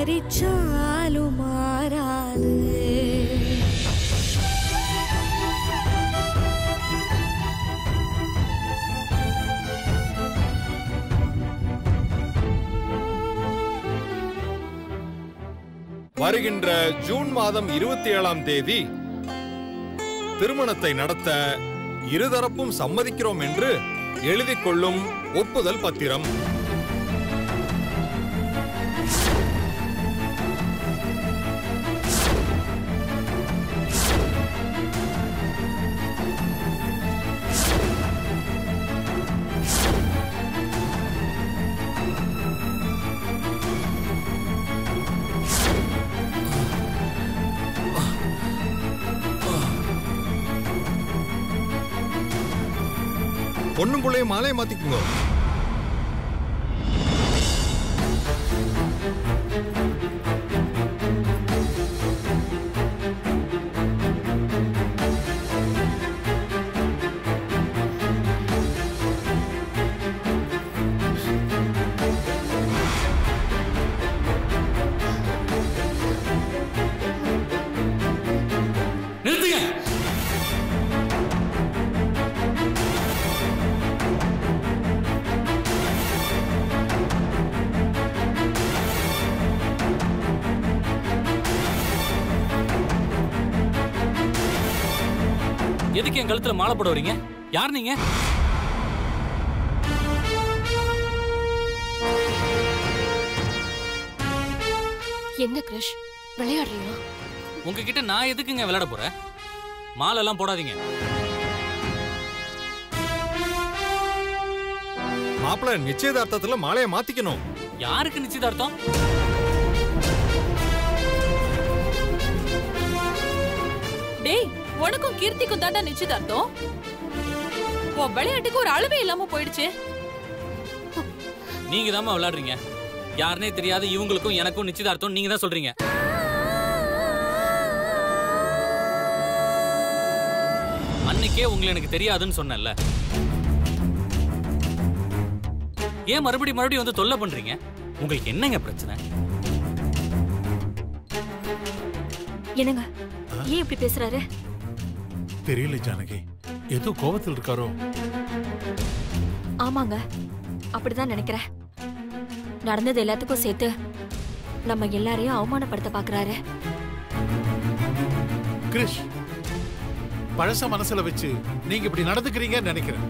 பரிச்சாலும் மாறாது வருகின்ற ஜூன் மாதம் இருபத்தி ஏழாம் தேதி திருமணத்தை நடத்த இருதரப்பும் சம்மதிக்கிறோம் என்று எழுதிக் கொள்ளும் ஒப்புதல் பத்திரம் பொண்ணும் பிள்ளையும் மாலையை மாத்திக்குங்க நிறுத்துங்க எதுக்கு என் கழுத்துல மாலை போட வரீங்க யார் நீங்க என்ன கிருஷ் விளையாடுறியா உங்ககிட்ட நான் எதுக்குங்க விளையாட போறேன் மாலை எல்லாம் போடாதீங்க மாப்பிள்ள நிச்சயதார்த்தத்துல மாலையை மாத்திக்கணும் யாருக்கு நிச்சயதார்த்தம் டேய் உனக்கும் கீர்த்திக்கும் தாண்டா நிச்சயதார்த்தம் உன் விளையாட்டுக்கு ஒரு அளவே இல்லாம போயிடுச்சு நீங்க தாம்மா விளையாடுறீங்க யாருனே தெரியாத இவங்களுக்கும் எனக்கும் நிச்சயதார்த்தம் நீங்க தான் சொல்றீங்க அன்னைக்கே உங்களை எனக்கு தெரியாதுன்னு சொன்னேன்ல ஏன் மறுபடியும் மறுபடியும் வந்து தொல்லை பண்றீங்க உங்களுக்கு என்னங்க பிரச்சனை என்னங்க ஏன் இப்படி பேசுறாரு தெரியல ஜானகி ஏதோ கோபத்தில் இருக்காரோ ஆமாங்க அப்படிதான் நினைக்கிறேன் நடந்தது எல்லாத்துக்கும் சேர்த்து நம்ம எல்லாரையும் அவமானப்படுத்த பாக்குறாரு கிரிஷ் பழச மனசுல வச்சு நீங்க இப்படி நடந்துக்கிறீங்கன்னு நினைக்கிறேன்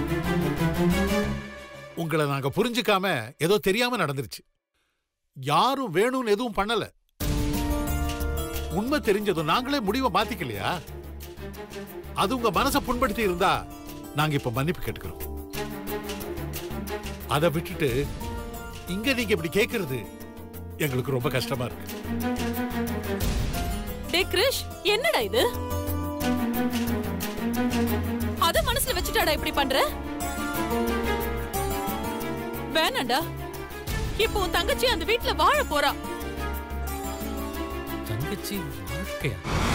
உங்களை நாங்க புரிஞ்சுக்காம ஏதோ தெரியாம நடந்துருச்சு யாரும் வேணும்னு எதுவும் பண்ணல உண்மை தெரிஞ்சதும் நாங்களே முடிவை மாத்திக்கலையா அது உங்க மனசை புண்படுத்தி இருந்தா நாங்க இப்ப மன்னிப்பு கேட்டுக்கிறோம் அதை விட்டுட்டு இங்க நீங்க இப்படி கேக்குறது எங்களுக்கு ரொம்ப கஷ்டமா இருக்கு டே கிரிஷ் என்னடா இது அத மனசுல வச்சுட்டாடா இப்படி பண்ற வேணாண்டா இப்போ உன் தங்கச்சி அந்த வீட்ல வாழ போறா தங்கச்சி வாழ்க்கையா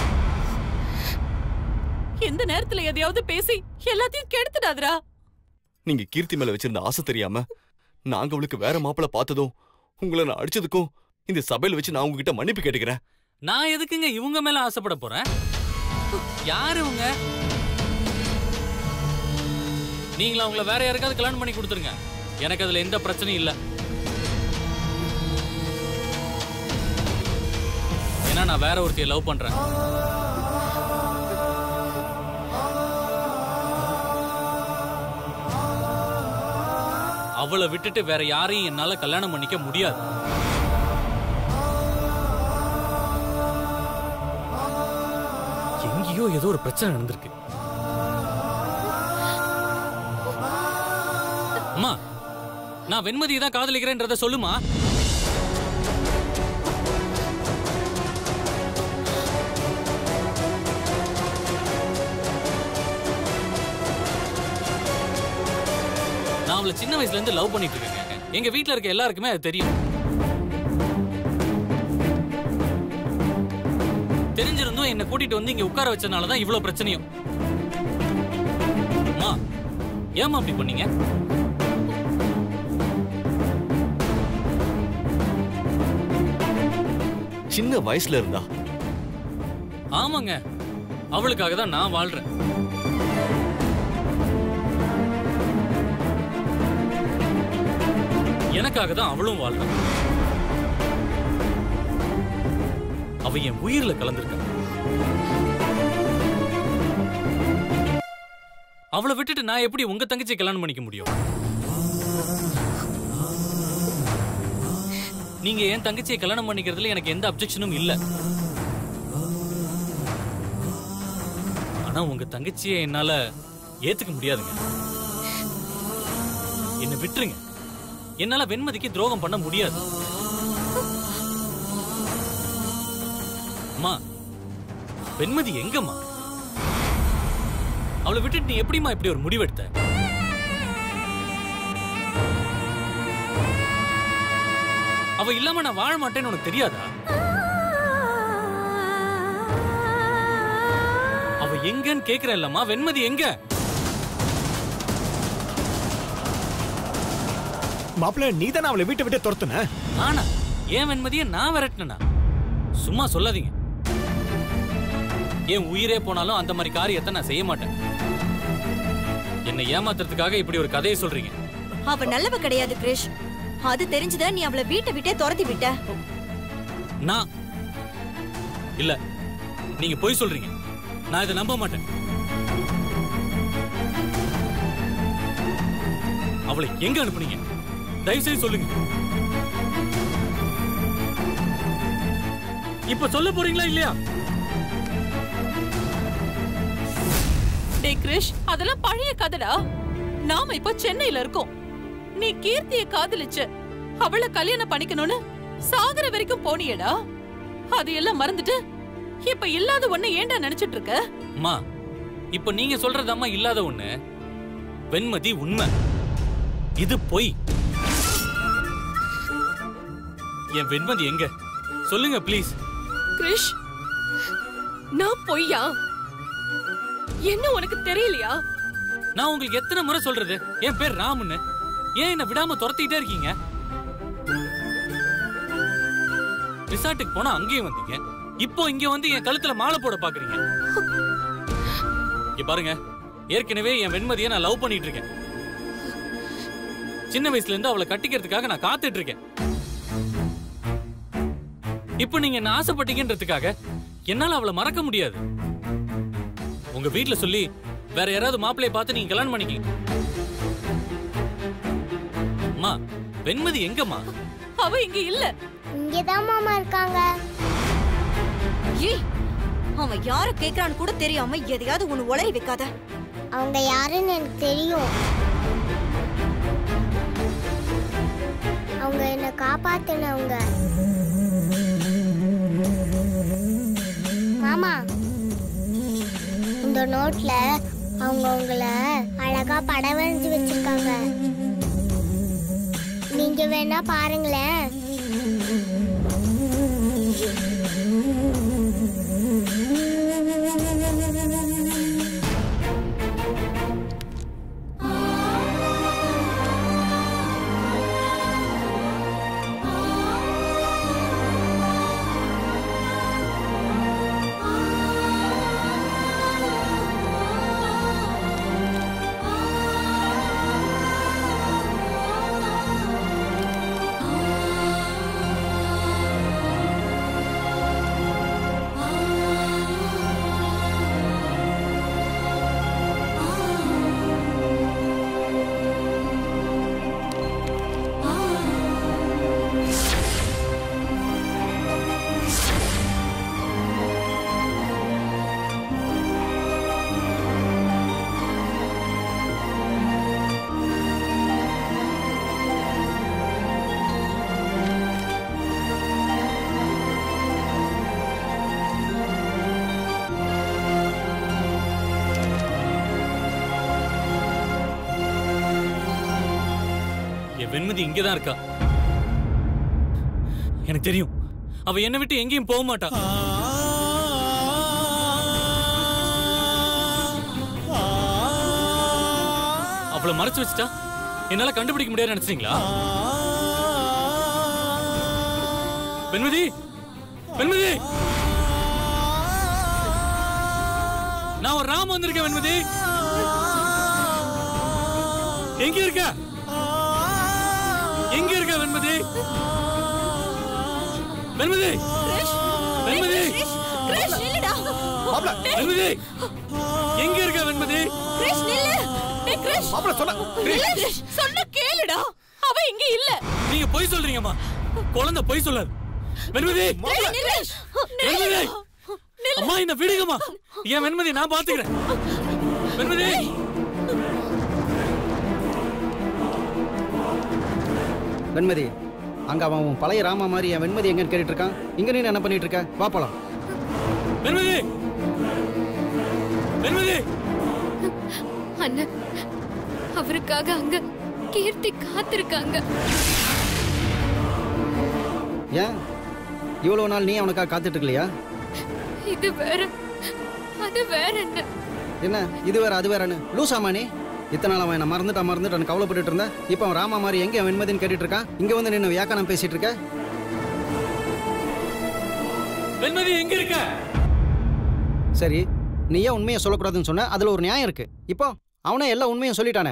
எந்த நேரத்துல எதையாவது பேசி எல்லாத்தையும் கெடுத்துடாதடா நீங்க கீர்த்தி மேல வச்சிருந்த ஆசை தெரியாம நாங்க அவளுக்கு வேற மாப்பிள பார்த்ததும் உங்களை நான் அடிச்சதுக்கும் இந்த சபையில வச்சு நான் உங்ககிட்ட மன்னிப்பு கேட்டுக்கிறேன் நான் எதுக்குங்க இவங்க மேல ஆசைப்பட போறேன் யாரு இவங்க நீங்களா அவங்கள வேற யாருக்காவது கல்யாணம் பண்ணி கொடுத்துருங்க எனக்கு அதுல எந்த பிரச்சனையும் இல்ல ஏன்னா நான் வேற ஒருத்தைய லவ் பண்றேன் அவளை விட்டுட்டு வேற யாரையும் என்னால கல்யாணம் பண்ணிக்க முடியாது எங்கேயோ ஏதோ ஒரு பிரச்சனை நடந்திருக்கு அம்மா நான் வெண்மதியை தான் காதலிக்கிறேன்றத சொல்லுமா நான் அவளை சின்ன வயசுல இருந்து லவ் பண்ணிட்டு இருக்கேங்க எங்க வீட்ல இருக்க எல்லாருக்குமே அது தெரியும் தெரிஞ்சிருந்தும் என்னை கூட்டிட்டு வந்து இங்க உட்கார வச்சனால தான் இவ்வளவு பிரச்சனையும் அம்மா ஏம்மா அப்படி பண்ணீங்க சின்ன வயசுல இருந்தா ஆமாங்க அவளுக்காக தான் நான் வாழ்றேன் எனக்காக தான் அவளும் வாழ்றான் அவ என் உயிர்ல கலந்திருக்கா அவளை விட்டுட்டு நான் எப்படி உங்க தங்கச்சியை கல்யாணம் பண்ணிக்க முடியும் நீங்க என் தங்கச்சியை கல்யாணம் பண்ணிக்கிறதுல எனக்கு எந்த அப்செக்ஷனும் இல்ல ஆனா உங்க தங்கச்சியை என்னால ஏத்துக்க முடியாதுங்க என்ன விட்டுருங்க என்னால வெண்மதிக்கு துரோகம் பண்ண முடியாது அம்மா வெண்மதி எங்கம்மா அவளை விட்டுட்டு நீ எப்படிம்மா இப்படி ஒரு முடிவெடுத்த அவ இல்லாம நான் வாழ மாட்டேன்னு உனக்கு தெரியாதா அவ எங்கன்னு கேக்குறேன் இல்லம்மா வெண்மதி எங்க மாப்பிள்ள நீ தானே அவளை வீட்டை விட்டு துரத்துன ஆனா ஏன் வெண்மதிய நான் விரட்டினா சும்மா சொல்லாதீங்க என் உயிரே போனாலும் அந்த மாதிரி காரியத்தை நான் செய்ய மாட்டேன் என்னை ஏமாத்துறதுக்காக இப்படி ஒரு கதையை சொல்றீங்க அவ நல்லவ கிடையாது கிரிஷ் அது தெரிஞ்சுதான் நீ அவளை வீட்டை விட்டே துரத்தி விட்ட நான் இல்ல நீங்க பொய் சொல்றீங்க நான் இதை நம்ப மாட்டேன் அவளை எங்க அனுப்புனீங்க தயவு செய்து சொல்லுங்க இப்ப சொல்ல போறீங்களா இல்லையா டேய் கிரிஷ் அதெல்லாம் பழைய கதைடா நாம இப்ப சென்னையில இருக்கோம் நீ கீர்த்திய காதலிச்ச அவளை கல்யாணம் பண்ணிக்கணும்னு சாகர வரைக்கும் போனியேடா அது எல்லாம் மறந்துட்டு இப்ப இல்லாத ஒண்ணு ஏன்டா நினைச்சிட்டு இருக்க அம்மா இப்ப நீங்க சொல்றதம்மா இல்லாத ஒண்ணு வெண்மதி உண்மை இது பொய் என் வெண்மதி எங்க சொல்லுங்க ப்ளீஸ் கிரிஷ் நான் பொய்யா என்ன உனக்கு தெரியலையா நான் உங்களுக்கு எத்தனை முறை சொல்றது என் பேர் ராமுன்னு ஏன் என்ன விடாம துரத்திட்டே இருக்கீங்க ரிசார்ட்டுக்கு போனா அங்கேயும் வந்தீங்க இப்போ இங்க வந்து என் கழுத்துல மாலை போட பாக்குறீங்க இங்க பாருங்க ஏற்கனவே என் வெண்மதியை நான் லவ் பண்ணிட்டு இருக்கேன் சின்ன வயசுல இருந்து அவளை கட்டிக்கிறதுக்காக நான் காத்துட்டு இருக்கேன் இப்போ நீங்க என்ன ஆசைப்பட்டீங்கன்றதுக்காக என்னால அவளை மறக்க முடியாது உங்க வீட்ல சொல்லி வேற யாராவது மாப்பிள்ளைய பார்த்து நீங்க கல்யாணம் பண்ணிக்கீங்க அம்மா வெண்மதி எங்கம்மா அவ இங்க இல்ல இங்கதான் மாமா இருக்காங்க ஏய் அவன் யார கேக்குறான்னு கூட தெரியாம எதையாவது ஒண்ணு உளறி வைக்காத அவங்க யாருன்னு எனக்கு தெரியும் அவங்க என்ன காப்பாத்தினவங்க மாமா இந்த நோட்ல அவங்க உங்களை அழகா படம் வரைஞ்சு வச்சிருக்காங்க நீங்க வேணா பாருங்களேன் என் வெண்மதி இங்கதான் இருக்கா எனக்கு தெரியும் அவ என்னை விட்டு எங்கேயும் போக மாட்டா அவளை மறைச்சு வச்சுட்டா என்னால கண்டுபிடிக்க முடியாது நினைச்சீங்களா வெண்மதி வெண்மதி நான் ஒரு ராம் வந்திருக்கேன் வெண்மதி எங்க இருக்க எங்க இருக்க வெண்மதி வெண்மதி வெண்மதி கிரிஷ் நில்லுடா வெண்மதி எங்க இருக்க வெண்மதி கிரிஷ் நில்லு டேய் கிரிஷ் மாப்பிள சொன்ன நில்லு கிரிஷ் சொன்ன கேளுடா அவ இங்க இல்ல நீங்க பொய் சொல்றீங்கம்மா குழந்தை பொய் சொல்லாது வெண்மதி கிரிஷ் நில்லு வெண்மதி அம்மா என்ன விடுங்கம்மா என் வெண்மதி நான் பாத்துக்கிறேன் வெண்மதி வெண்மதி அங்க அவன் உன் பழைய ராமா மாதிரி என் வெண்மதி எங்கன்னு கேட்டுட்டு இருக்கான் இங்க நீ என்ன பண்ணிட்டு இருக்க வா போலாம் வெண்மதி வெண்மதி அண்ணன் அவருக்காக அங்க கீர்த்தி காத்திருக்காங்க ஏன் இவ்வளவு நாள் நீ அவனுக்காக காத்துட்டு இருக்கலையா இது வேற அது வேற என்ன என்ன இது வேற அது வேறன்னு லூசாமா நீ இத்தனை நாள் அவன் என்ன மறந்துட்டான் மறந்துட்டான் கவலைப்பட்டுட்டு இருந்தா இப்போ அவன் ராமா மாதிரி எங்க அவன் வெண்மதின்னு கேட்டுட்டு இருக்கான் இங்க வந்து நின்று வியாக்கணம் பேசிட்டு இருக்க வெண்மதி எங்க இருக்க சரி நீ ஏன் உண்மையை சொல்லக்கூடாதுன்னு சொன்ன அதுல ஒரு நியாயம் இருக்கு இப்போ அவனே எல்லா உண்மையும் சொல்லிட்டானே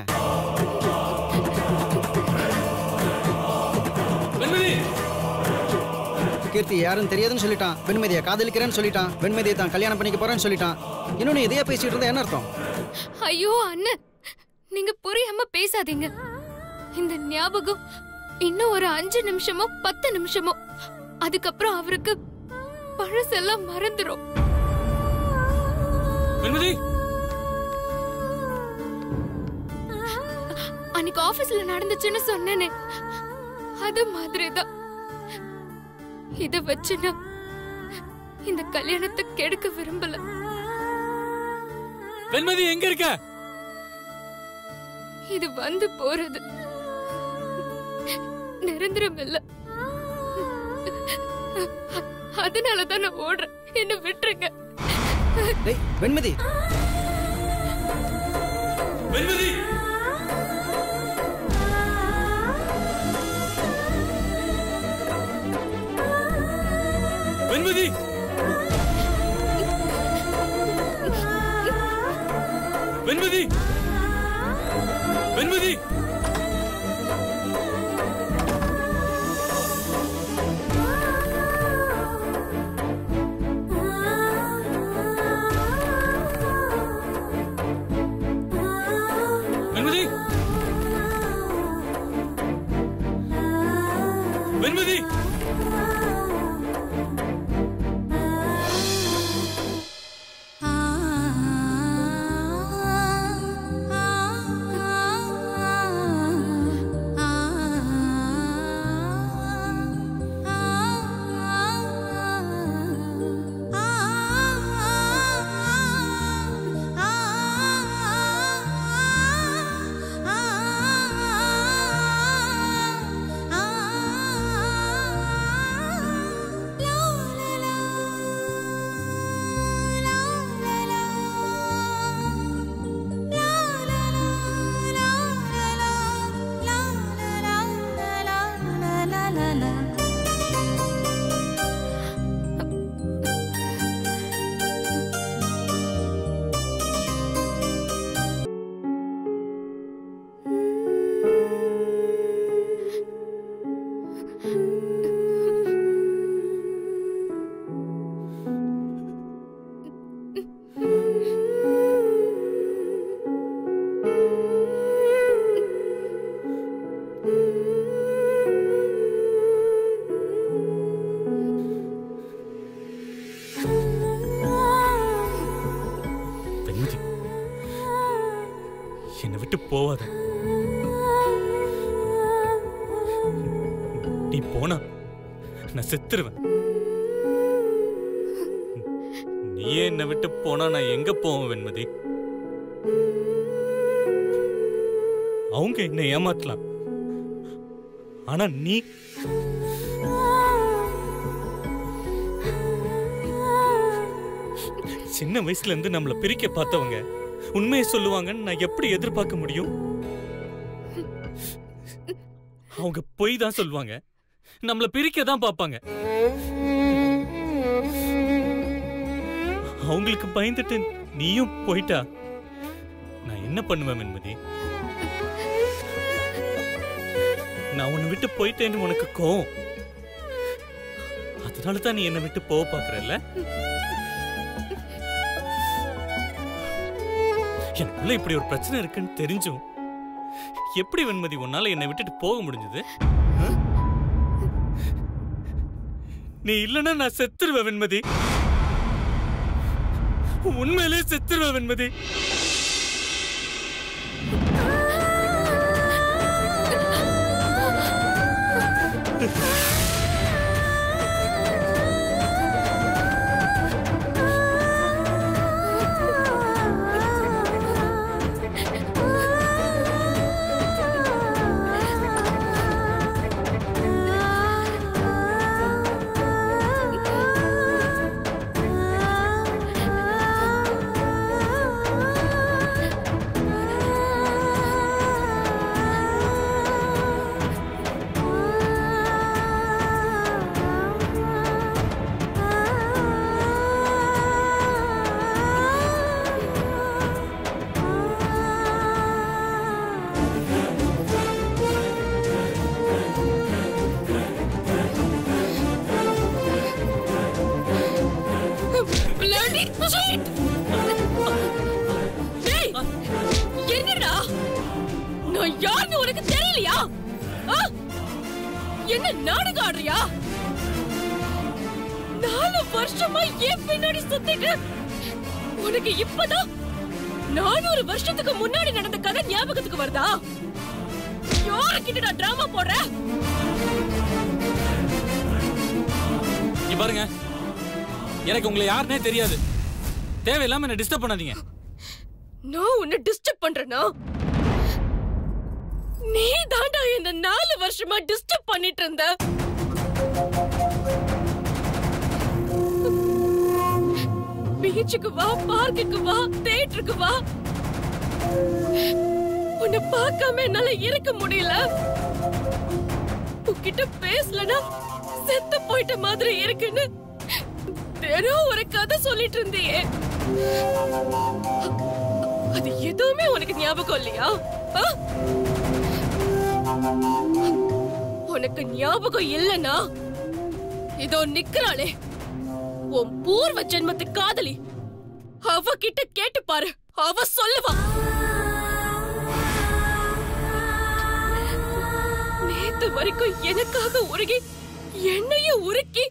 வெண்மதி கீர்த்தி யாருன்னு தெரியாதுன்னு சொல்லிட்டான் வெண்மதியை காதலிக்கிறேன்னு சொல்லிட்டான் வெண்மதியை தான் கல்யாணம் பண்ணிக்க போறேன்னு சொல்லிட்டான் இன்னும் நீ இதையே பேசிட்டு இருந்தா என்ன அர்த்தம் ஐயோ அண்ணன் நீங்க புரியாம பேசாதீங்க இந்த ஞாபகம் இன்னும் ஒரு அஞ்சு நிமிஷமோ பத்து நிமிஷமோ அதுக்கப்புறம் அவருக்கு பழசெல்லாம் மறந்துரும் வெண்மதி அன்னைக்கு ஆபீஸ்ல நடந்துச்சுன்னு சொன்னேனே அது மாதிரிதான் இத வச்சு நான் இந்த கல்யாணத்தை கெடுக்க விரும்பல வெண்மதி எங்க இருக்க இது வந்து போறது நிரந்தரம் இல்ல அதனாலதான் நான் ஓடுறேன் என்ன விட்டுருங்க டேய் வெண்மதி வெண்மதி வெண்மதி வெண்மதி வெண்மதி வெண்மதி வெண்மதி வெண்மதி என்னை விட்டு போவாத நீ போனா நான் செத்துருவேன் நீயே என்னை விட்டு போனா நான் எங்க போவேன் வெண்மதி அவங்க என்னை ஏமாத்தலாம் ஆனா நீ சின்ன வயசுல இருந்து நம்மள பிரிக்க பார்த்தவங்க உண்மையை சொல்லுவாங்கன்னு நான் எப்படி எதிர்பார்க்க முடியும் அவங்க பொய் தான் சொல்லுவாங்க நம்மள பிரிக்க தான் பார்ப்பாங்க அவங்களுக்கு பயந்துட்டு நீயும் போயிட்டா நான் என்ன பண்ணுவேன் வெண்மதி நான் உன்னை விட்டு போயிட்டேன்னு உனக்கு கோவம் அதனால தான் நீ என்னை விட்டு போக பாக்குறல்ல எனக்குள்ள இப்படி ஒரு பிரச்சனை இருக்குன்னு தெரிஞ்சும் எப்படி வெண்மதி உன்னால என்னை விட்டுட்டு போக முடிஞ்சது ஆ? நீ இல்லைன்னா நான் செத்துருவேன் வெண்மதி உண்மையிலே செத்துருவேன் வெண்மதி Bloody shit! டேய், என்னடா நான் யாருன்னு உனக்கு தெரியலையா ஆ? என்ன நாடகம் ஆடுறியா நாலு வருஷமா ஏன் பின்னாடி சுத்திட்டு உனக்கு இப்பதான் நானூறு வருஷத்துக்கு முன்னாடி நடந்த கதை ஞாபகத்துக்கு வருதா யாருக்கிட்ட டிராமா போடுற இங்க பாருங்க எனக்கு உங்களை யாருன்னே தெரியாது தேவையில்லாம என்ன டிஸ்டர்ப் பண்ணாதீங்க நான் உன்னை டிஸ்டர்ப் பண்றேனா நீ தாண்டா என்ன நாலு வருஷமா டிஸ்டர்ப் பண்ணிட்டு இருந்த பீச்சுக்கு வா பார்க்குக்கு வா தியேட்டருக்கு வா உன்னை பார்க்காம என்னால இருக்க முடியல உன்கிட்ட பேசலனா செத்து போயிட்ட மாதிரி இருக்குன்னு தினம் ஒரு கதை சொல்லிட்டு இருந்தியே அது எதுவுமே உனக்கு ஞாபகம் இல்லையா ஆ? உனக்கு ஞாபகம் இல்லனா இதோ நிக்கிறாளே உன் பூர்வ ஜென்மத்து காதலி அவ கிட்ட கேட்டு பாரு அவ சொல்லுவா நேத்து வரைக்கும் எனக்காக உருகி என்னையும் உருக்கி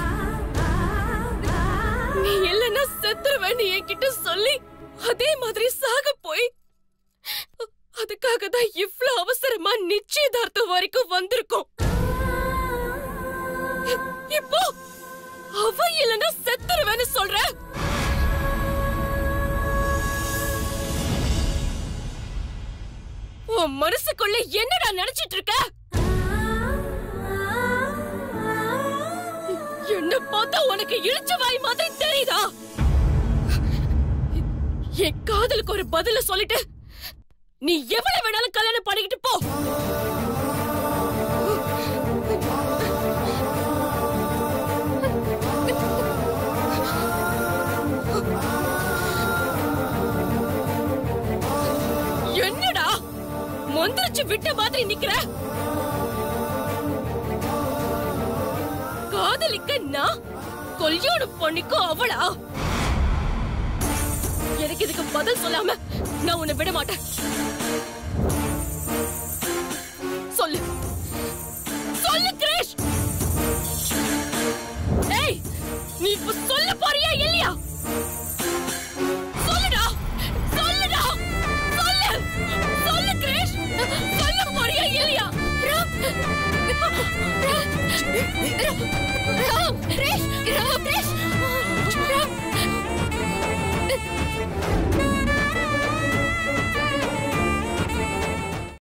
நீ இல்லைன்னா செத்துருவேன்னு என்கிட்ட சொல்லி அதே மாதிரி சாக போய் அதுக்காக தான் இவ்ளோ அவசரமா நிச்சயதார்த்தம் வரைக்கும் வந்திருக்கோம் இப்போ அவ இல்லைன்னா செத்துருவேன்னு சொல்ற உன் மனசுக்குள்ள என்னடா நினைச்சிட்டு இருக்க என்ன பார்த்தா உனக்கு இழிச்ச வாய் மாதிரி தெரியுதா என் காதலுக்கு ஒரு பதில சொல்லிட்டு நீ எவ்வளவு வேணாலும் கல்யாணம் பண்ணிக்கிட்டு போ என்னடா மொந்தரிச்சு விட்ட மாதிரி நிக்கிற காதலிக்க நான் கல்யாணம் பண்ணிக்கோ அவளா எனக்கு இதுக்கு பதில் சொல்லாம நான் உன்னை விட மாட்டேன்